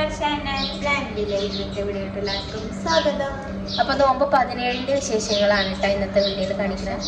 Channel പ്ലാനിലെ ഇന്നത്തെ വീഡിയോട്ട് എല്ലാവർക്കും സ്വാഗതം അപ്പൊ നോമ്പ് പതിനേഴിന്റെ വിശേഷങ്ങളാണ് കേട്ടോ ഇന്നത്തെ വീഡിയോയിൽ കാണിക്കുന്നത്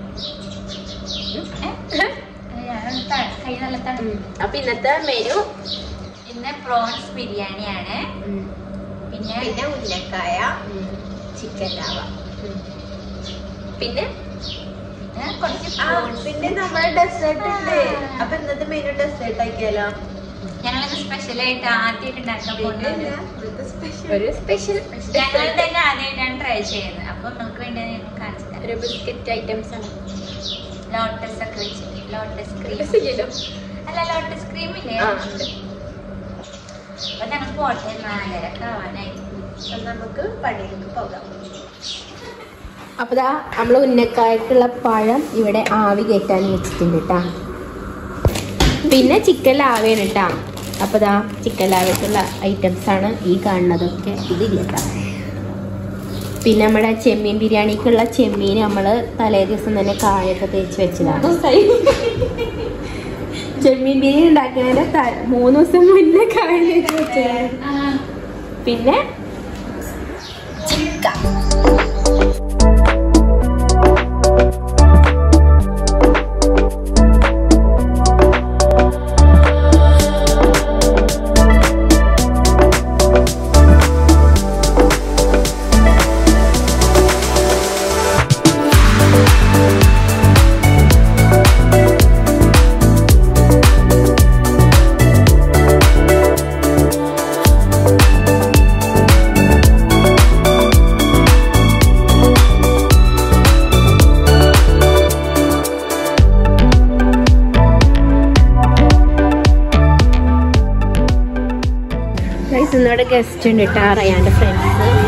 കൈ നല്ല തണുപ്പ് അപ്പൊ ഇന്നത്തെ മെനു ഇന്ന് പ്രോൺസ് ബിരിയാണിയാണ് പിന്നെ പിന്നെ ഉന്നക്കായ ചിക്കൻ ലാവ പിന്നെ പിന്നെ കുറച്ച് ആ, fruits. പിന്നെ നമ്മളെ ഡെസേർട്ട് ഉണ്ട് അപ്പൊ ഇന്നത്തെ മെനു ഡെസേർട്ട് ആക്കിയാലോ ഞങ്ങളിന്ന് സ്പെഷ്യൽ ആയിട്ട് ആദ്യമായിട്ട് ഉണ്ടാക്കാൻ പോകുന്നത് സ്പെഷ്യൽ ഒരു സ്പെഷ്യൽ ഞങ്ങൾ തന്നെ ആദ്യമായിട്ടാണ് ട്രൈ ചെയ്യുന്നത് അപ്പൊ നിങ്ങൾക്ക് വേണ്ടി ഞങ്ങൾ കാണിച്ചു തരാം ഒരു ബിസ്ക്കറ്റ് ഐറ്റംസ് ആണ് ലോട്ടസ് ഒക്കെ വെച്ചിട്ട് ലോട്ടസ് ക്രീം ഇല്ലല്ലോ. അല്ല ലോട്ടസ് ക്രീം ഇല്ലേ ആ, ഉണ്ട്. അപ്പൊ ഞങ്ങൾ പോട്ടെ നാലരക്ക് ആവാനായി നമുക്ക് പണിയിലേക്ക് പോകാം അപ്പൊ ദാ നമ്മൾ ഉന്നക്കായിട്ടുള്ള പഴം ഇവിടെ ആവി കയറ്റാൻ വെച്ചിട്ടുണ്ട് കേട്ടാ പിന്നെ ചിക്കൻ ലാവയാണ് കേട്ടാ അപ്പൊ ദാ ചിക്കൻ ലാവയ്ക്കുള്ള ഐറ്റംസ് ആണ് ഈ കാണുന്നതൊക്കെ ഇതില്ല കേട്ടാ പിന്നെ നമ്മുടെ ചെമ്മീൻ ബിരിയാണിക്കുള്ള ചെമ്മീൻ നമ്മൾ തലേ ദിവസം തന്നെ കായൊക്കെ തേച്ച് വെച്ചതാണ് ചെമ്മീൻ ബിരിയാണി ഉണ്ടാക്കുന്നതിന്റെ ത- മൂന്ന് ദിവസം മുന്നേ കായ തേച്ച് വെച്ചതാണ് പിന്നെ ചിക്കൻ ഗൈസ് ഇന്നിവിടെ ഗസ്റ്റ് ഉണ്ട് കേട്ടോ അറിയാണ്ട് ഫ്രണ്ട്സ്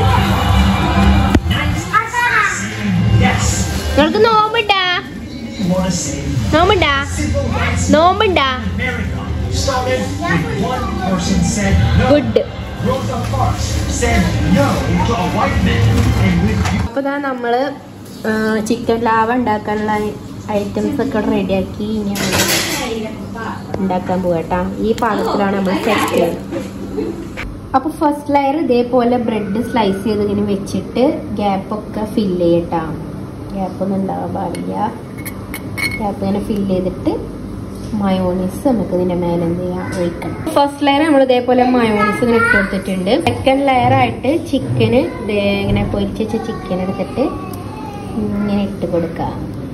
നിങ്ങൾക്ക് നോമ്പുണ്ടാ want to say നോമ്പുണ്ടാ നോമ്പുണ്ടാ America started with one person said no. Good Rosa Parks said no to a white man and with you. അപ്പോൾ ഇതാ നമ്മൾ ചിക്കൻ ലാവ ഉണ്ടാക്കാനുള്ള ഐറ്റംസ് ഒക്കെ റെഡിയാക്കി ഇനി നമ്മൾ ഉണ്ടാക്കാൻ പോകട്ടാ ഈ പാകത്തിലാണ് നമ്മൾ സെറ്റ് ചെയ്യുന്നത് അപ്പോൾ ഫസ്റ്റ് ലെയർ ഇതേപോലെ ബ്രെഡ് സ്ലൈസ് ചെയ്ത് ഇങ്ങനെ വെച്ചിട്ട് ഗ്യാപ്പൊക്കെ ഫില്ല് ചെയ്യട്ടാ ഗ്യാപ്പൊന്നും ഉണ്ടാവാൻ പാടില്ല ഗ്യാപ്പ് ഇങ്ങനെ ഫില്ല് ചെയ്തിട്ട് മയോണീസ് നമുക്ക് ഇതിന്റെ മേലെ എന്ത് ചെയ്യാം ഒഴിക്കണം ഫസ്റ്റ് ലെയർ നമ്മൾ ഇതേപോലെ മയോണീസ് ഇങ്ങനെ ഇട്ട് കൊടുത്തിട്ടുണ്ട് സെക്കൻഡ് ലെയർ ആയിട്ട് ചിക്കന് ഇങ്ങനെ പൊരിച്ച് വെച്ച ചിക്കൻ എടുത്തിട്ട് ഇങ്ങനെ ഇട്ട് കൊടുക്കുക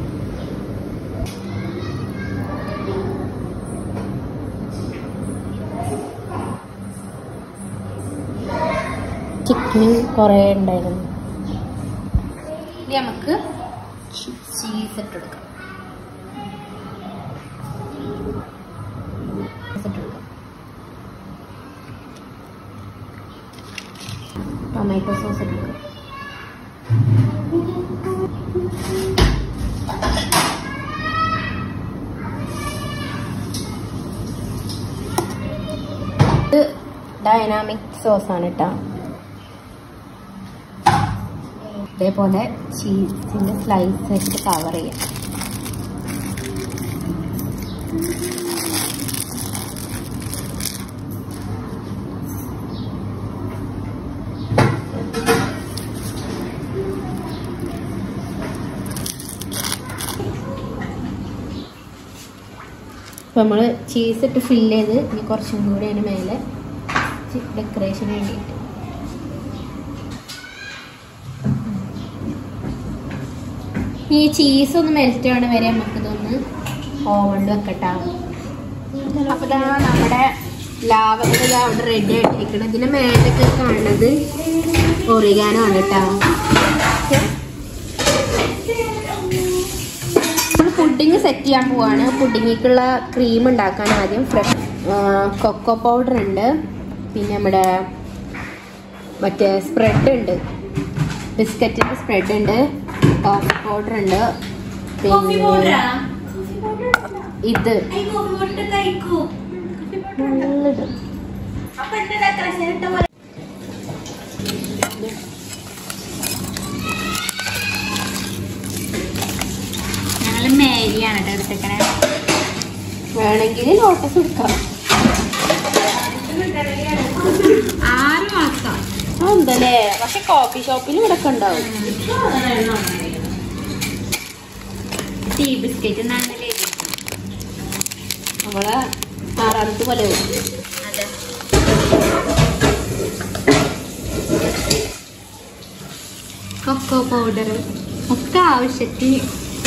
ചിക്കനും കുറേ ഉണ്ടായിരുന്നു ഇനി നമുക്ക് ചീസ് ഇട്ട് കൊടുക്കാം ചീസ് ഇട്ട് കൊടുക്കാം ടൊമാറ്റോ സോസ് ഇട്ട് കൊടുക്കാം ഇത് ഡൈനാമിക് സോസ് ആണ് കേട്ടോ ഇതേപോലെ ചീസിന്റെ സ്ലൈസ് വെച്ചിട്ട് കവർ ചെയ്യാം അപ്പോൾ നമ്മൾ ചീസ് ഇട്ട് ഫില്ല് ചെയ്ത് ഇനി കുറച്ചും കൂടി അതിന് മേലെ ഡെക്കറേഷന് വേണ്ടിയിട്ട് ഈ ചീസ് ഒന്ന് മെൽറ്റ് ആവണ വരെ നമുക്ക് ഇതൊന്ന് ഓവണിൽ വെക്കട്ടാ അപ്പൊ ദാ നമ്മുടെ ലാവൊക്കെ ദാ അവിടെ റെഡി ആയിട്ടിരിക്കണം ഇതിന്റെ മേലൊക്കെ കാണുന്നത് ഒറിഗാനോ ആണ് കേട്ടോ നമ്മൾ പുഡിങ് സെറ്റ് ചെയ്യാൻ പോവാണ് പുഡിങ്ങിക്കുള്ള ക്രീം ഉണ്ടാക്കാൻ ആദ്യം ഫ്രഷ് കൊക്കോ പൗഡർ ഉണ്ട് പിന്നെ നമ്മുടെ മറ്റേ സ്പ്രെഡ് ഉണ്ട് ബിസ്ക്കറ്റിന്റെ സ്പ്രെഡ് ഉണ്ട് കോഫി പൗഡർ ഉണ്ട് പിന്നെ ഇത് നല്ലത് ഞങ്ങൾ മേരിയാണ് കേട്ടോ എടുത്തേക്കണേ വേണമെങ്കിൽ ലോട്ടസ് എടുക്കാം ആറ് മാസം എന്തല്ലേ പക്ഷെ കോഫി ഷോപ്പിൽ ഇവിടെ ഒക്കെ ഉണ്ടാവും ടീ ബിസ്ക്കറ്റ് എന്നാണല്ലേ നമ്മളെ ആറാമത്തെ പോലെ വരും. അതെ കൊക്കോ പൗഡർ ഒക്കെ ആവശ്യത്തിന്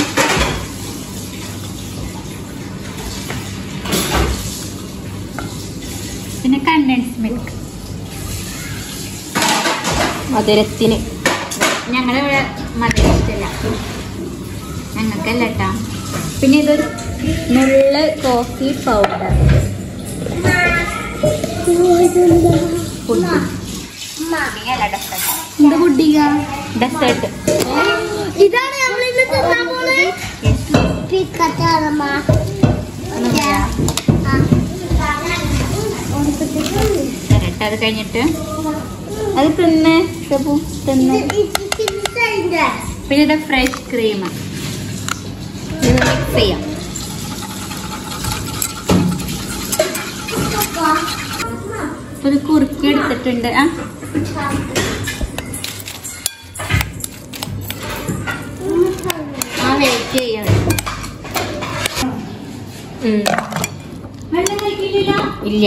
പിന്നെ കണ്ടൻസ് മിൽക്ക് മധുരത്തിന് ഞങ്ങളിവിടെ മധുരം ഇഷ്ടമില്ല ഞങ്ങൾക്കല്ല കേട്ടാ പിന്നെ ഇതൊരു നുള്ള് കോഫി പൗഡർ എന്ത് കുട്ടിക ഡെസേർട്ട് ഇതാണ് നമ്മൾ ഇന്ന് തിന്നാൻ പോണത് തരട്ടെ അത് കഴിഞ്ഞിട്ട് അത് തിന്ന് ഷബു, തിന്ന് പിന്നെ ഇത് ഫ്രഷ് ക്രീം മിക്സ് ചെയ്യാം അപ്പൊ ഇത് കുറുക്കി എടുത്തിട്ടുണ്ട് ആ ആ വെയിറ്റ് ചെയ്യാം വെള്ളം കഴിക്കില്ല ഇല്ല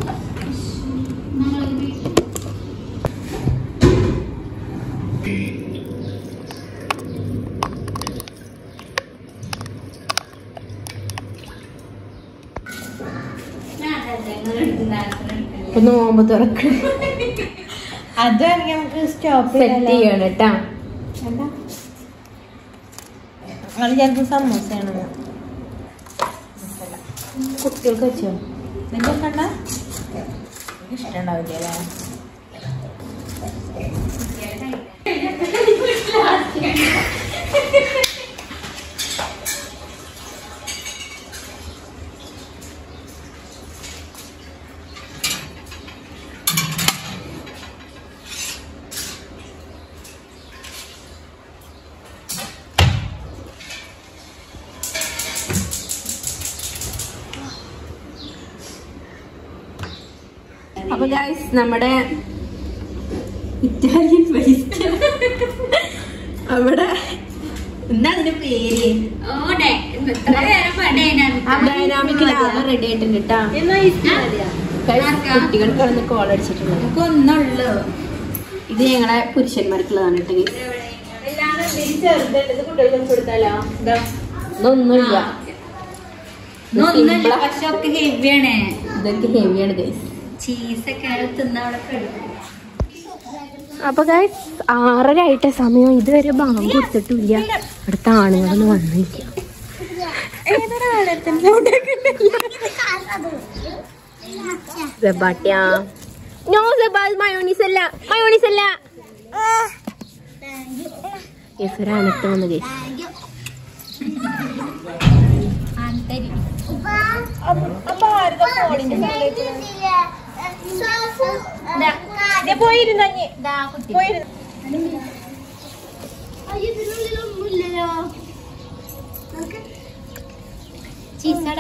ഇപ്പൊ നോമ്പ് തുറക്ക് അതും നമുക്ക് സ്റ്റോപ്പ് സെറ്റ് ചെയ്യണം കേട്ടാ അത് ചിലപ്പോ സമൂസയാണ് കുട്ടികൾക്ക് വെച്ചോ നിന്റെ കണ്ട ഇഷ്ടണ്ടാവില്ല അല്ലേ അപ്പൊ ഗൈസ് നമ്മുടെ ഇറ്റാലിയൻ ബൈസ്റ്റ് അവിടെ എന്താ അതിന്റെ പേര് ഓ ഡേ എത്ര നേരം ഡൈനാമിക് ഡൈനാമിക് ലാഭം റെഡി ആയിട്ടുണ്ട് കേട്ടാ ആർക്കാ? കുട്ടികൾ കിടന്ന് കോൾ അടിച്ചിട്ടുണ്ട് നമുക്ക് ഒന്നുള്ളൂ ഇത് ഞങ്ങളെ പുരുഷന്മാർക്കുള്ളതാണ് കേട്ടോ guys. ഇതൊന്നുമില്ല ഇത് ഒന്നുമില്ല simple ആ. പക്ഷെ ഒക്കെ ഹെവിയാണ് ഇതൊക്കെ ഹെവിയാണ് ഗൈസ് ചീസൊക്കെ തിന്ന അവിടെ പെടും അപ്പൊ ഗൈസ് ആറര ആയിട്ട സമയം ഇതുവരെ ബാങ്ക് കൊടുത്തിട്ടില്ല അടുത്ത ആണുങ്ങളൊന്നും വന്നില്ല സെബാട്യ നോ സെബാ മയോണീസ് അല്ല മയോണീസ് അല്ല യെസൊരാണിട്ട് വന്ന് ഗൈസ് ആന്തരി ദാ കുട്ടി ഇതിനുള്ളിലൊന്നുമില്ലല്ലോ ചീസടാ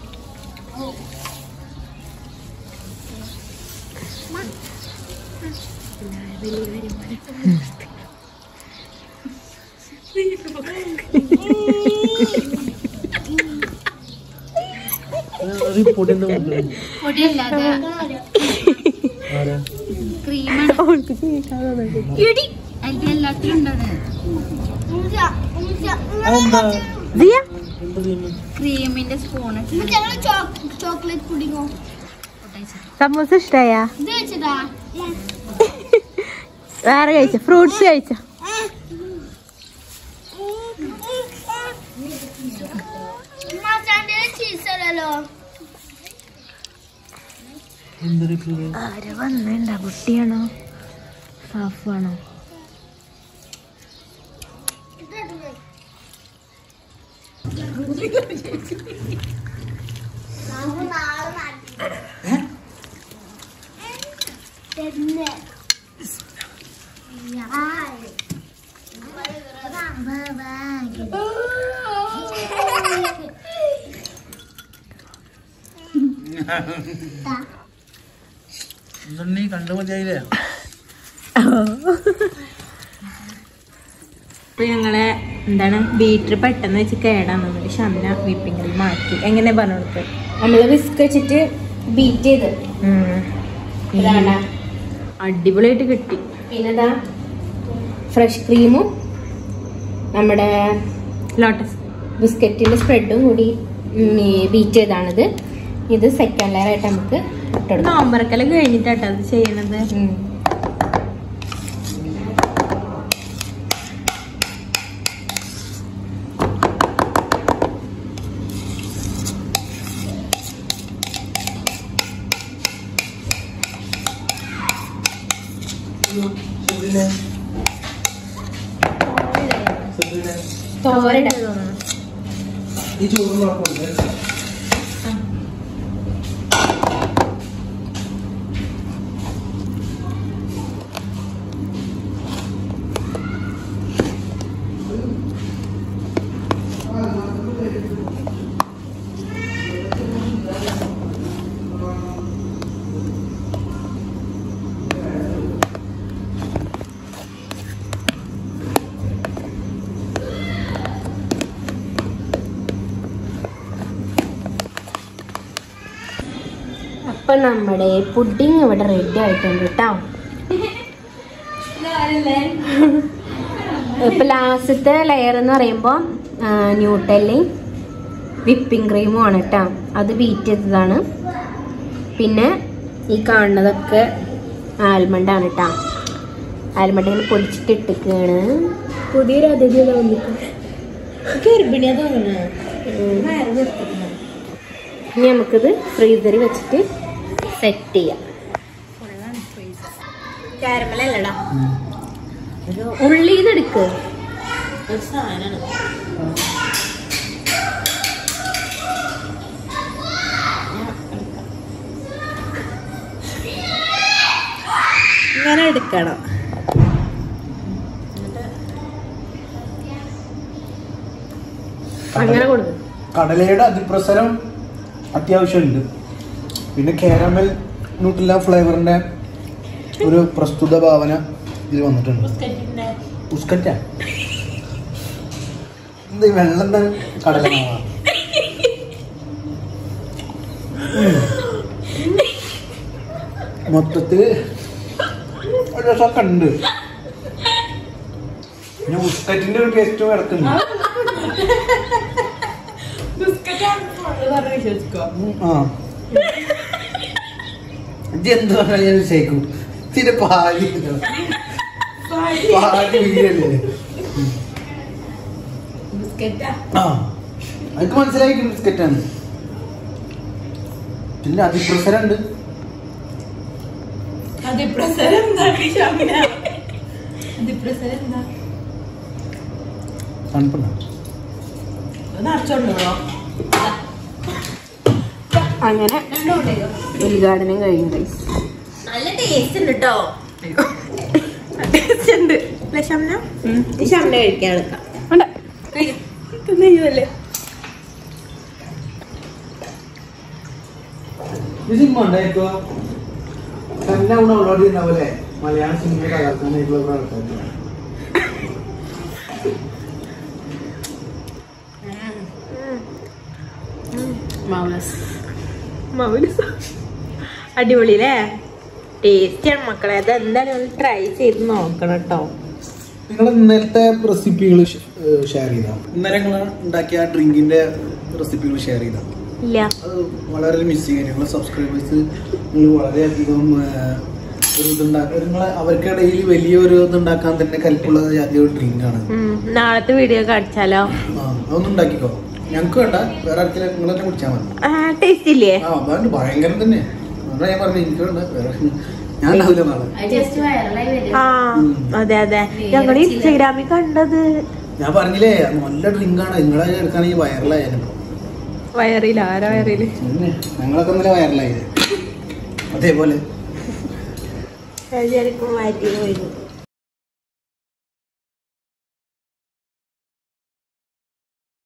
പൊടിയല്ലാതെ ക്രീമാണ് അതിൽ എല്ലാത്തിലും ഉണ്ടത് ദിയ ക്രീമിന്റെ സ്പൂൺ ചോക്ലേറ്റ് പുഡിങ്ങോ സമൂസ ഇഷ്ടായ ഇത് വെച്ചതാ വേറെ കഴിച്ച ഫ്രൂട്ട്സ് കഴിച്ച ചീസല്ലോ ആര് വന്നിണ്ട കുട്ടിയാണോ സാഫാണോ എന്തുണ്ണി കണ്ടു മതിയായില്ലേ ഇപ്പൊ ഞങ്ങളെ എന്താണ് ബീറ്റർ പെട്ടെന്ന് വെച്ച് കേടാന്ന് ഷംന വിപ്പിംഗ് ക്രീം മാറ്റി എങ്ങനെ പറഞ്ഞു കൊടുത്ത് നമ്മള് വിസ്ക് വെച്ചിട്ട് ബീറ്റ് ചെയ്ത് ഇതാണ്ടാ. അടിപൊളിയായിട്ട് കിട്ടി പിന്നെതാ ഫ്രഷ് ക്രീമും നമ്മുടെ ലോട്ടസ് ബിസ്ക്കറ്റിന്റെ സ്പ്രെഡും കൂടി ബീറ്റ് ചെയ്താണിത് ഇത് സെക്കൻഡ് ലെയർ ആയിട്ട് നമുക്ക് ഇട്ടെടുക്കാം നോമ്പറക്കല് കഴിഞ്ഞിട്ടാട്ടോ അത് ചെയ്യണത് ഉം. തോരട ഈ ചോറ് നോക്കുന്നുണ്ട് അപ്പൊ നമ്മുടെ പുഡിങ് ഇവിടെ റെഡി ആയിട്ടുണ്ട് കേട്ടോ ഇപ്പൊ ലാസ്റ്റത്തെ ലെയർ എന്ന് പറയുമ്പോൾ ന്യൂട്ടല്ലയും വിപ്പിംഗ് ക്രീമും ആണ് കേട്ടോ അത് ബീറ്റ് ചെയ്തതാണ് പിന്നെ ഈ കാണുന്നതൊക്കെ ആൽമണ്ടാണ് കേട്ടോ ആൽമണ്ട് ഇങ്ങനെ പൊടിച്ചിട്ട് ഇട്ടിക്കാണ് പുതിയൊരു അതിഥി ഗർഭിണിയാ തോന്നുന്നു ഇനി നമുക്കിത് ഫ്രീസറിൽ വെച്ചിട്ട് സെറ്റ് ചെയ്യാം കാരമലല്ലടാ ഉള്ളിന്ന് എടുക്ക് ഒരു സാധനമാണ് ഇങ്ങനെ എടുക്കണം അങ്ങനെ കൊടുക്കും കടലയുടെ അതിപ്രസരം അത്യാവശ്യമുണ്ട് പിന്നെ കാരമൽ ന്യൂട്രില്ല ഫ്ലേവറിന്റെ ഒരു പ്രസ്തുത ഭാവന ഇതിൽ വന്നിട്ടുണ്ട് ഉസ്കറ്റാ എന്ത് ഈ വെള്ളം എന്താണ് കടല മാവാ? ഉം. മൊത്തത്തില് ഒരു രസമൊക്കെ ഉണ്ട് പിന്നെ ഉസ്കറ്റിന്റെ ഒരു ടേസ്റ്റും കിടക്കുന്നു ഉം, ആ ഇത് എന്ത് പറഞ്ഞാലും ഞാൻ ശേക്കും ഇതിന്റെ പാല് ഇല്ല. പാല് വീഴല്ലേ ആ എനിക്ക് മനസ്സിലായി ബിസ്ക്കറ്റാണ് പിന്നെ അതിപ്രസരമുണ്ട് അതിപ്രസരം എന്താ ഷമിന? അതിപ്രസരം എന്താ തണുപ്പുണ്ടോ നിറച്ചോണ്ടോ അങ്ങനെ ഉദ്ഘാടനം കഴിഞ്ഞു guys. നല്ല ടേസ്റ്റ് ഉണ്ട് കേട്ടോ ടേസ്റ്റ് ഉണ്ട് അല്ലേ ഷംന ഈ ഷംന കഴിക്കാൻ എടുക്കാം ഉണ്ട്. തിന്നല്ലേ ഈ സിനിമ ഉണ്ടായിക്കോ തന്നെ അവിടെ ഓൾറെഡി ഉണ്ടാവല്ലേ മലയാള സിനിമ തകർക്കാനായിട്ടുള്ള ഒരു ആൾക്കാർ മൗലസ് മൗലസ് അടിപൊളി അല്ലേ ടേസ്റ്റിയാണ് മക്കളെ അത് എന്തായാലും ഒന്ന് ട്രൈ ചെയ്ത് നോക്കണം കേട്ടോ നിങ്ങൾ ഇന്നലത്തെ റെസിപ്പികൾ ഷെയർ ചെയ്താ ഇന്നലെ നിങ്ങൾ ഉണ്ടാക്കിയ ആ ഡ്രിങ്കിന്റെ റെസിപ്പികൾ ഷെയർ ചെയ്താ ഇല്ല അത് വളരെ മിസ്സിങ് ആയിരുന്നു നിങ്ങളെ സബ്സ്ക്രൈബേഴ്സ് നിങ്ങൾ വളരെയധികം ആ, ഒരു ഇതുണ്ടാക്കാൻ നിങ്ങളെ അവർക്കിടയിൽ വലിയൊരു ഇതുണ്ടാക്കാൻ തന്നെ കൽപ്പുള്ള ജാതി ഒരു ഡ്രിങ്കാണ് ഉം, നാളത്തെ വീഡിയോ കാണിച്ചാലോ ആ അതൊന്നും ഉണ്ടാക്കിക്കോ ഞങ്ങൾക്ക് വേണ്ട വേറെ ആർക്കെങ്കിലും നിങ്ങൾ തന്നെ കുടിച്ചാൽ മതി ടേസ്റ്റ് ഇല്ലേ ആ അതാണ് ഭയങ്കരം തന്നെ അതാ ഞാൻ പറഞ്ഞു എനിക്ക് വേണ്ട വേറെ ഞാൻ ഉണ്ടാവില്ല നാളെ ജസ്റ്റ് വൈറലായി വരും ആ അതെ അതെ ഞങ്ങൾ ഇൻസ്റ്റഗ്രാമിൽ കണ്ടത് ഞാൻ പറഞ്ഞില്ലേ നല്ല ഡ്രിങ്കാണ് നിങ്ങളെ എടുക്കുകയാണെങ്കിൽ വൈറലായാലും വയറില്ല ആരാ വയറില് പിന്നെ ഞങ്ങളൊക്കെ ഇന്നലെ വൈറലായത് അതേപോലെ മാറ്റി പോയിരുന്നു